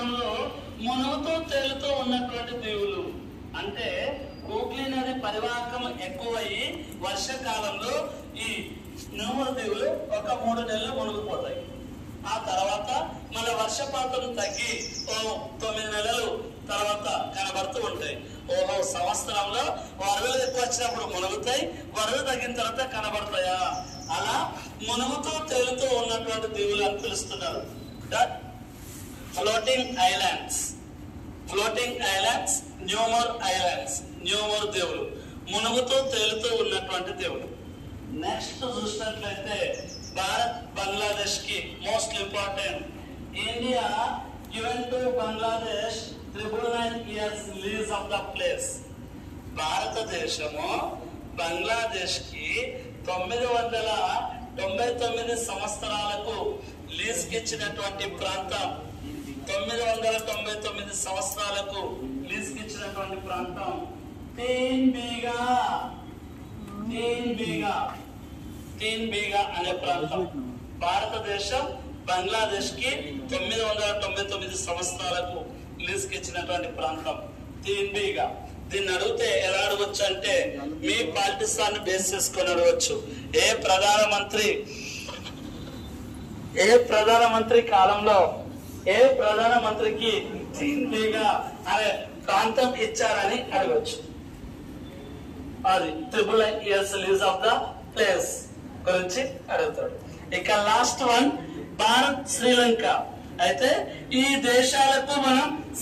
కాలంలో మునుగుతూ తేలుతూ ఉన్నటువంటి దీవులు అంటే హూగ్లీ నది పరివాహకం ఎక్కువయ్యి వర్షాకాలంలో ఈ నూముల దీవులు ఒక మూడు నెలలు మునిగిపోతాయి ఆ తర్వాత మన వర్షపాతం తగ్గి ఓ తొమ్మిది నెలలు తర్వాత కనబడుతూ ఉంటాయి ఓహో సంవత్సరంలో వరదలు ఎక్కువ వచ్చినప్పుడు మునుగుతాయి వరదలు తగ్గిన తర్వాత కనబడతాయా అలా మునుగుతూ తేలుతూ ఉన్నటువంటి దీవులు అని పిలుస్తున్నారు that floating islands floating islands New Moore islands New Moore దేవుడు మునుగుతూ తేలుతూ ఉన్నటువంటి దేవుడు నెక్స్ట్ చూసినట్లయితే భారత్ బంగ్లాదేశ్ కి most important India given to Bangladesh triple nine years lease of the place భారతదేశము బంగ్లాదేశ్ కి తొమ్మిది వందల తొంభై తొమ్మిది సంవత్సరాలకు లీజ్ కి ఇచ్చినటువంటి ప్రాంతం తొమ్మిది వందల తొంభై తొమ్మిది సంవత్సరాలకు లీజ్ కి ఇచ్చినటువంటి ప్రాంతం తీన్ బీగా తీన్ బీగా తీన్ బీగా అనే ప్రాంతం భారతదేశం బంగ్లాదేశ్ కి తొమ్మిది వందల తొంభై తొమ్మిది సంవత్సరాలకు లీజ్ కి ఇచ్చినటువంటి ప్రాంతం తీన్ బీగా దీన్ని అడిగితే ఎలా అడగచ్చు అంటే మీ పాకిస్తాన్ బేస్ చేసుకొని అడగచ్చు ఏ ప్రధానమంత్రి ఏ ప్రధానమంత్రి కాలంలో ఏ ప్రధానమంత్రికి తీన్ బీగా అనే ప్రాంతం ఇచ్చారని అడగచ్చు అది triple years lease of the place గురించి అడుగుతాడు ఇక లాస్ట్ వన్ భారత్ శ్రీలంక అయితే ఈ దేశాలకు మనం